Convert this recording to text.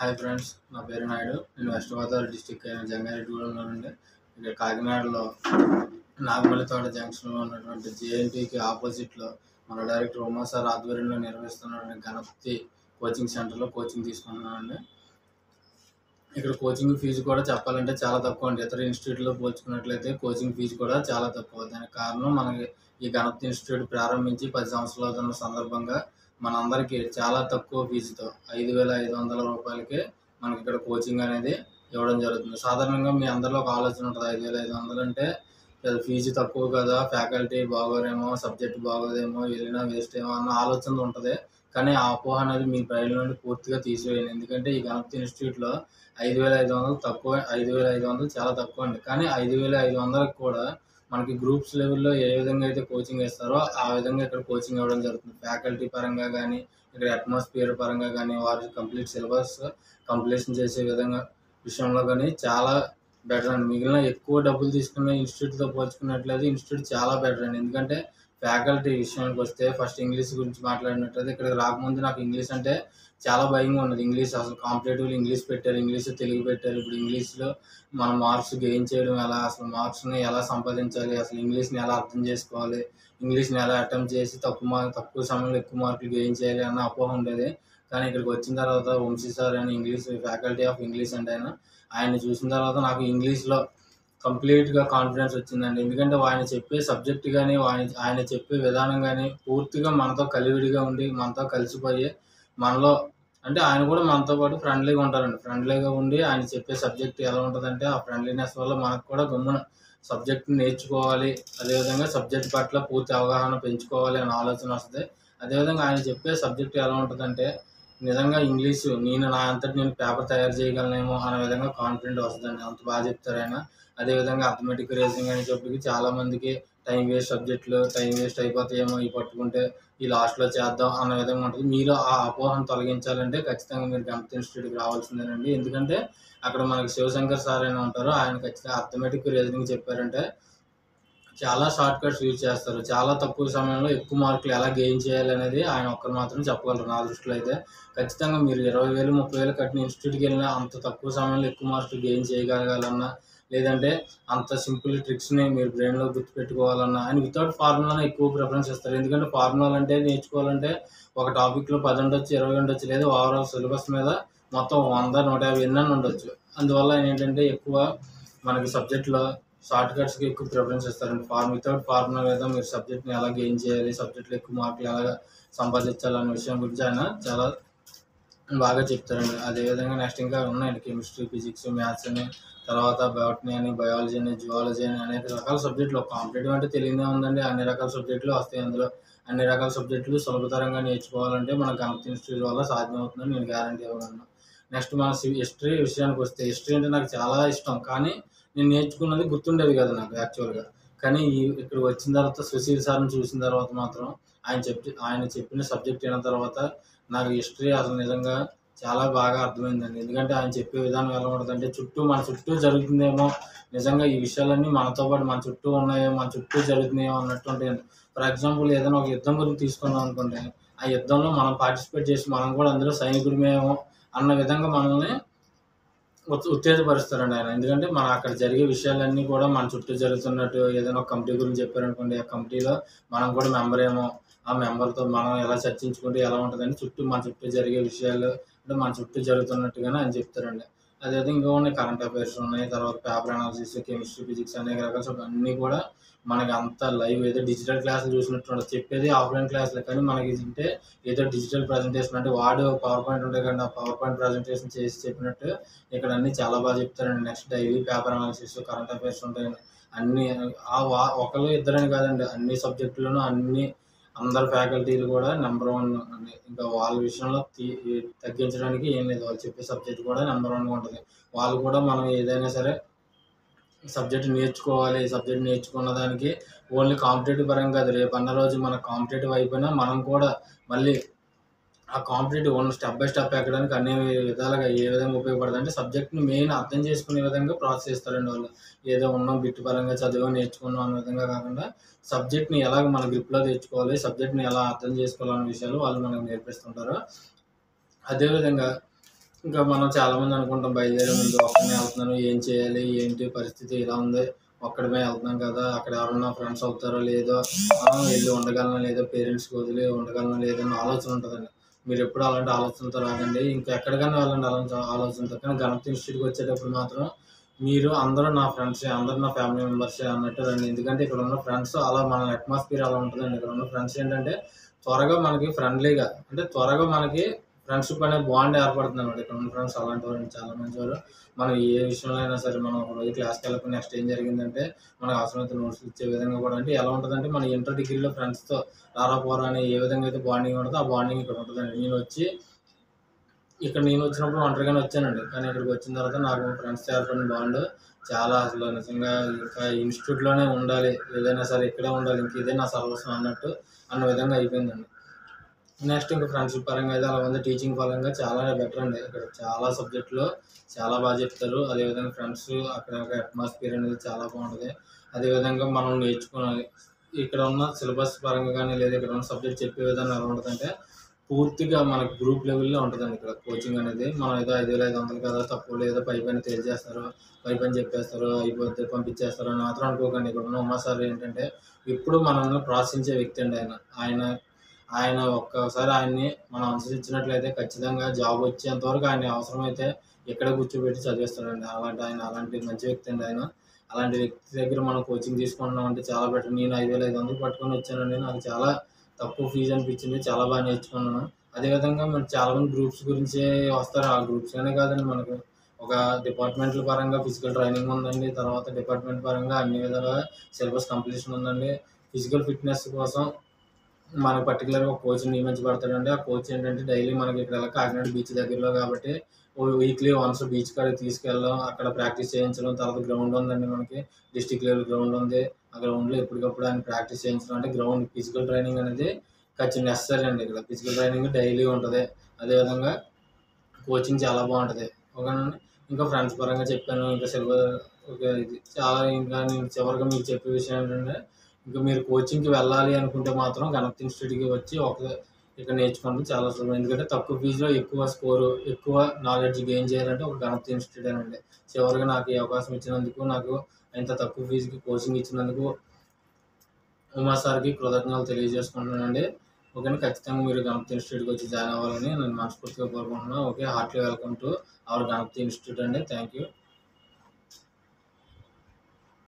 Hi friends నా పేరు నాయుడు నేను వెస్ట్ గోదావరి డిస్టిక్ అయిన జంగారెడ్డిగూడెంలో నుండి ఇక్కడ కాకినాడలో నాగమల్లి తోట జంక్షన్లో ఉన్నటువంటి జేఎన్టీకి ఆపోజిట్లో మన డైరెక్టర్ ఉమా సార్ ఆధ్వర్యంలో నిర్వహిస్తున్నటువంటి గణపతి కోచింగ్ సెంటర్లో కోచింగ్ తీసుకుంటున్నానండి ఇక్కడ కోచింగ్ ఫీజు కూడా చెప్పాలంటే చాలా తక్కువ అండి ఇతర ఇన్స్టిట్యూట్లో పోల్చుకున్నట్లయితే కోచింగ్ ఫీజు కూడా చాలా తక్కువ దానికి కారణం మనకి ఈ గణపతి ఇన్స్టిట్యూట్ ప్రారంభించి పది సంవత్సరాలు అవుతున్న సందర్భంగా మనందరికీ చాలా తక్కువ ఫీజుతో ఐదు వేల ఐదు వందల రూపాయలకే మనకి ఇక్కడ కోచింగ్ అనేది ఇవ్వడం జరుగుతుంది సాధారణంగా మీ అందరిలో ఒక ఆలోచన ఉంటుంది ఐదు వేల ఐదు వందలు అంటే పెద్ద ఫీజు తక్కువ కదా ఫ్యాకల్టీ బాగోరేమో సబ్జెక్ట్ బాగోదేమో వెళ్ళినా వేస్ట్ ఏమో అన్న ఆలోచన ఉంటుంది కానీ ఆ అపోహ అనేది మీ బ్రైన్ నుండి పూర్తిగా తీసివేయండి ఎందుకంటే ఈ గణపతి ఇన్స్టిట్యూట్లో ఐదు వేల ఐదు వందలు తక్కువ ఐదు వేల ఐదు వందలు చాలా తక్కువ అండి కానీ ఐదు వేల ఐదు వందలకు కూడా మనకి గ్రూప్స్ లెవెల్లో ఏ విధంగా అయితే కోచింగ్ ఇస్తారో ఆ విధంగా ఇక్కడ కోచింగ్ ఇవ్వడం జరుగుతుంది ఫ్యాకల్టీ పరంగా కానీ ఇక్కడ అట్మాస్ఫియర్ పరంగా కానీ వారి కంప్లీట్ సిలబస్ కంప్లీషన్ చేసే విధంగా విషయంలో కానీ చాలా బెటర్ అండి మిగిలిన ఎక్కువ డబ్బులు తీసుకున్న ఇన్స్టిట్యూట్తో పోల్చుకున్నట్లయితే ఇన్స్టిట్యూట్ చాలా బెటర్ అండి ఎందుకంటే ఫ్యాకల్టీ విషయానికి వస్తే ఫస్ట్ ఇంగ్లీష్ గురించి మాట్లాడినట్లయితే ఇక్కడికి రాకముందు నాకు ఇంగ్లీష్ అంటే చాలా భయంగా ఉన్నది ఇంగ్లీష్ అసలు కాంపిటేటివ్ ఇంగ్లీష్ పెట్టారు ఇంగ్లీష్ తెలుగు పెట్టారు ఇప్పుడు ఇంగ్లీష్లో మన మార్క్స్ గెయిన్ చేయడం ఎలా అసలు మార్క్స్ని ఎలా సంపాదించాలి అసలు ఇంగ్లీష్ని ఎలా అర్థం చేసుకోవాలి ఇంగ్లీష్ని ఎలా అటెంప్ట్ చేసి తక్కువ మార్క్ తక్కువ సమయంలో ఎక్కువ మార్కులు గెయిన్ చేయాలి అన్న అపోహ ఉండేది కానీ ఇక్కడికి వచ్చిన తర్వాత వంశీ సార్ అని ఇంగ్లీష్ ఫ్యాకల్టీ ఆఫ్ ఇంగ్లీష్ అంటే ఆయన ఆయన చూసిన తర్వాత నాకు ఇంగ్లీష్లో కంప్లీట్గా కాన్ఫిడెన్స్ వచ్చిందండి ఎందుకంటే ఆయన చెప్పే సబ్జెక్ట్ కానీ ఆయన ఆయన చెప్పే విధానం కానీ పూర్తిగా మనతో కలివిడిగా ఉండి మనతో కలిసిపోయి మనలో అంటే ఆయన కూడా మనతో పాటు ఫ్రెండ్లీగా ఉంటారండి ఫ్రెండ్లీగా ఉండి ఆయన చెప్పే సబ్జెక్ట్ ఎలా ఉంటుందంటే ఆ ఫ్రెండ్లీనెస్ వల్ల మనకు కూడా గమ్మున సబ్జెక్ట్ నేర్చుకోవాలి అదేవిధంగా సబ్జెక్ట్ పట్ల పూర్తి అవగాహన పెంచుకోవాలి అనే ఆలోచన వస్తుంది అదేవిధంగా ఆయన చెప్పే సబ్జెక్ట్ ఎలా ఉంటుందంటే నిజంగా ఇంగ్లీష్ నేను నా అంతటి నేను పేపర్ తయారు చేయగలనేమో అనే విధంగా కాన్ఫిడెంట్ వస్తుందండి అంత బాగా చెప్తారు ఆయన అదేవిధంగా అథమెటిక్ రేసింగ్ అని చెప్పి చాలా మందికి టైం వేస్ట్ సబ్జెక్టులు టైం వేస్ట్ అయిపోతాయేమో ఇవి పట్టుకుంటే ఈ లాస్ట్లో చేద్దాం అన్న విధంగా ఉంటుంది మీరు ఆ అపోహను తొలగించాలంటే ఖచ్చితంగా మీరు గణపతి ఇన్స్టిట్యూట్కి రావాల్సిందేనండి ఎందుకంటే అక్కడ మనకి శివశంకర్ సార్ అని ఉంటారు ఆయన ఖచ్చితంగా అథమెటిక్ రీజనింగ్ చెప్పారంటే చాలా షార్ట్ కట్స్ యూజ్ చేస్తారు చాలా తక్కువ సమయంలో ఎక్కువ మార్కులు ఎలా గెయిన్ చేయాలి అనేది ఆయన ఒక్కరు మాత్రం చెప్పగలరు నా దృష్టిలో అయితే ఖచ్చితంగా మీరు ఇరవై వేలు ముప్పై వేలు కట్టిన ఇన్స్టిట్యూట్కి వెళ్ళినా అంత తక్కువ సమయంలో ఎక్కువ మార్కులు గెయిన్ చేయగలగాలన్నా లేదంటే అంత సింపుల్ ట్రిక్స్ని మీరు బ్రెయిన్లో గుర్తుపెట్టుకోవాలన్నా ఆయన వితౌట్ ఫార్ములానే ఎక్కువ ప్రిఫరెన్స్ ఇస్తారు ఎందుకంటే ఫార్ములాలు అంటే నేర్చుకోవాలంటే ఒక టాపిక్లో పది ఉండొచ్చు ఇరవై ఉండొచ్చు లేదా ఓవరాల్ సిలబస్ మీద మొత్తం వంద నూట యాభై ఎన్నని ఉండొచ్చు అందువల్ల ఆయన ఏంటంటే ఎక్కువ మనకి సబ్జెక్ట్లో షార్ట్ కట్స్కి ఎక్కువ ప్రిఫరెన్స్ ఇస్తారండి ఫార్మ్ వితౌట్ ఫార్ములా మీద మీరు సబ్జెక్ట్ని ఎలా గెయిన్ చేయాలి సబ్జెక్ట్లో ఎక్కువ మార్కులు ఎలా సంపాదించాలనే విషయం గురించి ఆయన చాలా బాగా చెప్తారండి అదేవిధంగా నెక్స్ట్ ఇంకా ఉన్నాయండి కెమిస్ట్రీ ఫిజిక్స్ మ్యాథ్స్ అని తర్వాత బయోటనీ అని బయాలజీ అని జువాలజీ అని అనేక రకాల సబ్జెక్టులు కాంపిటేటివ్ అంటే తెలియదే ఉందండి అన్ని రకాల సబ్జెక్టులు వస్తాయి అందులో అన్ని రకాల సబ్జెక్టులు సులభతరంగా నేర్చుకోవాలంటే మన గణపతి ఇన్స్టిట్యూట్ వల్ల సాధ్యం అవుతుందని నేను గ్యారంటీ ఇవ్వగలను నెక్స్ట్ మన హిస్టరీ విషయానికి వస్తే హిస్టరీ అంటే నాకు చాలా ఇష్టం కానీ నేను నేర్చుకున్నది గుర్తుండేది కదా నాకు యాక్చువల్గా కానీ ఈ ఇక్కడ వచ్చిన తర్వాత సుశీల్ సార్ని చూసిన తర్వాత మాత్రం ఆయన చెప్పి ఆయన చెప్పిన సబ్జెక్ట్ అయిన తర్వాత నాకు హిస్టరీ అసలు నిజంగా చాలా బాగా అర్థమైందండి ఎందుకంటే ఆయన చెప్పే విధానం ఎలా ఉంటుందంటే చుట్టూ మన చుట్టూ జరుగుతుందేమో నిజంగా ఈ విషయాలన్నీ మనతో పాటు మన చుట్టూ ఉన్నాయో మన చుట్టూ జరుగుతున్నాయో అన్నట్టు ఉంటాయండి ఫర్ ఎగ్జాంపుల్ ఏదైనా ఒక యుద్ధం గురించి తీసుకున్నాం అనుకోండి ఆ యుద్ధంలో మనం పార్టిసిపేట్ చేసి మనం కూడా అందులో సైనికుడిమేమో అన్న విధంగా మనల్ని ఉత్- ఉత్తేజపరుస్తారండి ఆయన ఎందుకంటే మన అక్కడ జరిగే విషయాలన్నీ కూడా మన చుట్టూ జరుగుతున్నట్టు ఏదైనా ఒక కమిటీ గురించి చెప్పారనుకోండి ఆ కమిటీలో మనం కూడా మెంబర్ ఏమో ఆ మెంబర్తో మనం ఎలా చర్చించుకుంటే ఎలా ఉంటుందని చుట్టూ మన చుట్టూ జరిగే విషయాలు అంటే మన చుట్టూ జరుగుతున్నట్టుగానే ఆయన చెప్తారండి అదేవిధంగా ఇంకా ఉన్నాయి కరెంట్ అఫైర్స్ ఉన్నాయి తర్వాత పేపర్ అనాలిసిస్ కెమిస్ట్రీ ఫిజిక్స్ అనేక రకాల సబ్- అన్నీ కూడా మనకి అంత లైవ్ ఏదో డిజిటల్ క్లాసులు చూసినట్టు ఉండదు. చెప్పేది ఆఫ్లైన్ క్లాసులు కానీ మనకి అంటే ఏదో డిజిటల్ ప్రజెంటేషన్ అంటే వాడు పవర్ పాయింట్ ఉంటాయి కానీ ఆ పవర్ పాయింట్ ప్రజెంటేషన్ చేసి చెప్పినట్టు ఇక్కడ అన్ని చాలా బాగా చెప్తారండి next daily paper analysis current affairs ఉంటాయండి అన్ని ఆ వా ఒకరు ఇద్దరని కాదండి అన్ని సబ్జెక్టులోనూ అన్ని అందరు ఫ్యాకల్టీలు కూడా నెంబర్ వన్ అండి ఇంకా వాళ్ళ విషయంలో తీ- తగ్గించడానికి ఏం లేదు వాళ్ళు చెప్పే సబ్జెక్ట్ కూడా నెంబర్ వన్గా ఉంటుంది వాళ్ళు కూడా మనం ఏదైనా సరే సబ్జెక్ట్ నేర్చుకోవాలి సబ్జెక్ట్ నేర్చుకున్న దానికి ఓన్లీ కాంపిటేటివ్ పరంగా కాదు రేపు అన్న రోజు మన కాంపిటేటివ్ అయిపోయినా మనం కూడా మళ్ళీ ఆ competitive one step by step ఎక్కడానికి అన్ని విధాలుగా ఏ విధంగా ఉపయోగపడుతుంది అంటే సబ్జెక్ట్ని మెయిన్ అర్థం చేసుకునే విధంగా ప్రోత్సహిస్తారండి వాళ్ళు ఏదో ఉన్నాం బిట్టు పరంగా చదివా నేర్చుకున్నాం అనే విధంగా కాకుండా సబ్జెక్ట్ని ఎలా మన గ్రిప్లో తెచ్చుకోవాలి సబ్జెక్ట్ని ఎలా అర్థం చేసుకోవాలనే విషయాలు వాళ్ళు మనకు నేర్పిస్తుంటారు అదేవిధంగా ఇంకా మనం చాలా మంది అనుకుంటాం బయలుదేరే ముందు ఒక్కనే వెళ్తున్నాను ఏం చేయాలి ఏంటి పరిస్థితి ఇలా ఉంది ఒక్కడమే వెళ్తున్నాం కదా అక్కడ ఎవరన్నా ఫ్రెండ్స్ అవుతారో లేదో ఆ, వెళ్ళి ఉండగలనా లేదో పేరెంట్స్కి వదిలి ఉండగలనా లేదో అని ఆలోచన ఉంటుందండి మీరు ఎప్పుడు అలాంటి ఆలోచనతో రాకండి ఇంకా ఎక్కడికైనా వెళ్ళండి అలాంటి ఆలోచనతో కానీ గణపతి ఇన్స్టిట్యూట్కి వచ్చేటప్పుడు మాత్రం మీరు అందరూ నా ఫ్రెండ్సే అందరూ నా ఫ్యామిలీ మెంబర్సే అన్నట్టు రండి ఎందుకంటే ఇక్కడ ఉన్న ఫ్రెండ్స్ అలా మన అట్మాస్ఫియర్ అలా ఉంటుందండి ఇక్కడ ఉన్న ఫ్రెండ్స్ ఏంటంటే త్వరగా మనకి ఫ్రెండ్లీగా అంటే త్వరగా మనకి ఫ్రెండ్షిప్ అనే బాండ్ ఏర్పడుతుంది అనమాట ఇక్కడ ఉన్న ఫ్రెండ్స్ అలాంటి వాళ్ళు చాలా మంచి వారు మనం ఏ విషయంలో అయినా సరే మనం ఒక రోజు క్లాస్కి వెళ్ళకపోతే నెక్స్ట్ ఏం జరిగిందంటే మనకు అవసరమైతే నోట్స్ ఇచ్చే విధంగా కూడా అంటే ఎలా ఉంటుందంటే మన ఇంటర్ డిగ్రీలో ఫ్రెండ్స్తో రారా పోరా అని ఏ విధంగా అయితే బాండింగ్ ఉంటుందో ఆ బాండింగ్ ఇక్కడ ఉంటుందండి నేను వచ్చి ఇక్కడ నేను వచ్చినప్పుడు ఒంటరిగానే వచ్చానండి కానీ ఇక్కడికి వచ్చిన తర్వాత నాకు ఫ్రెండ్స్ ఏర్పడిన బాండ్ చాలా అసలు నిజంగా ఇంకా ఇన్స్టిట్యూట్లోనే ఉండాలి ఏదైనా సరే ఇక్కడే ఉండాలి ఇంక ఇదే నా సర్వస్వం అన్నట్టు అన్న విధంగా అయిపోయిందండి నెక్స్ట్ ఇంకా ఫ్రెండ్షిప్ పరంగా అయితే అలా ఉంది టీచింగ్ పరంగా చాలా బెటర్ అండి ఇక్కడ చాలా సబ్జెక్టులు చాలా బాగా చెప్తారు అదేవిధంగా ఫ్రెండ్స్ అక్కడ అట్మాస్ఫియర్ అనేది చాలా బాగుంటుంది అదేవిధంగా మనం నేర్చుకోవాలి ఇక్కడ ఉన్న సిలబస్ పరంగా కానీ లేదా ఇక్కడ ఉన్న సబ్జెక్ట్ చెప్పే విధానం ఎలా ఉంటుందంటే పూర్తిగా మనకి గ్రూప్ లెవెల్లో ఉంటుందండి ఇక్కడ కోచింగ్ అనేది మనం ఏదో ఐదు వేల ఐదు వందలు కదా తక్కువ లేదో పై పైన తేల్చేస్తారు పై పైన చెప్పేస్తారు అయిపోతే పంపించేస్తారు అని మాత్రం అనుకోకండి ఇక్కడ ఉన్న ఉమా సార్ ఏంటంటే ఇప్పుడు మనల్ని ప్రోత్సహించే వ్యక్తి అండి ఆయన ఆయన ఆయన ఒక్కసారి ఆయన్ని మనం అనుసరించినట్లయితే ఖచ్చితంగా జాబ్ వచ్చేంత వరకు ఆయన అవసరమైతే ఎక్కడ కూర్చోబెట్టి చదివిస్తాడండి అలాంటి ఆయన అలాంటి మంచి వ్యక్తి అండి ఆయన అలాంటి వ్యక్తి దగ్గర మనం కోచింగ్ తీసుకుంటున్నాం అంటే చాలా బెటర్ నేను ఐదు వేల ఐదు వందలు పట్టుకొని వచ్చానండి నాకు చాలా తక్కువ ఫీజు అనిపించింది చాలా బాగా నేర్చుకున్నాను అదేవిధంగా మనకి చాలా మంది గ్రూప్స్ గురించి వస్తారు ఆ గ్రూప్స్ అనే కాదండి మనకు ఒక డిపార్ట్మెంట్ల పరంగా ఫిజికల్ ట్రైనింగ్ ఉందండి తర్వాత డిపార్ట్మెంట్ పరంగా అన్ని విధాలుగా సిలబస్ కంప్లీషన్ ఉందండి ఫిజికల్ ఫిట్నెస్ కోసం మనకు పర్టికులర్గా ఒక కోచ్ నియమించబడతాడండి ఆ కోచ్ ఏంటంటే డైలీ మనకి ఇక్కడ కాకినాడ బీచ్ దగ్గరలో కాబట్టి వీక్లీ వన్స్ బీచ్ కాడికి తీసుకెళ్ళడం అక్కడ ప్రాక్టీస్ చేయించడం తర్వాత గ్రౌండ్ ఉందండి మనకి డిస్టిక్ లెవెల్ గ్రౌండ్ ఉంది ఆ గ్రౌండ్లో ఎప్పటికప్పుడు ఆయన ప్రాక్టీస్ చేయించడం అంటే గ్రౌండ్ ఫిజికల్ ట్రైనింగ్ అనేది ఖచ్చితంగా నెసరీ అండి ఇక్కడ ఫిజికల్ ట్రైనింగ్ డైలీ ఉంటుంది అదేవిధంగా కోచింగ్ చాలా బాగుంటుంది ఓకేనండి ఇంకా ఫ్రెండ్స్ పరంగా చెప్పాను ఇంకా సిలబస్ ఓకే ఇది చాలా ఇంకా నేను చివరిగా మీకు చెప్పే విషయం ఏంటంటే ఇంకా మీరు కోచింగ్కి వెళ్ళాలి అనుకుంటే మాత్రం గణపతి ఇన్స్టిట్యూట్కి వచ్చి ఒక ఇక్కడ నేర్చుకోవడం చాలా సులభం ఎందుకంటే తక్కువ ఫీజులో ఎక్కువ స్కోరు ఎక్కువ నాలెడ్జ్ గెయిన్ చేయాలంటే ఒక గణపతి ఇన్స్టిట్యూట్ అండి చివరిగా నాకు ఈ అవకాశం ఇచ్చినందుకు నాకు ఇంత తక్కువ ఫీజుకి కోచింగ్ ఇచ్చినందుకు ఉమా సార్కి కృతజ్ఞతలు తెలియజేసుకుంటున్నానండి ఓకే ఖచ్చితంగా మీరు గణపతి ఇన్స్టిట్యూట్కి వచ్చి జాయిన్ అవ్వాలని నేను మనస్ఫూర్తిగా కోరుకుంటున్నాను okay heartly welcome to our Ganapathi institute అండి థ్యాంక్ యూ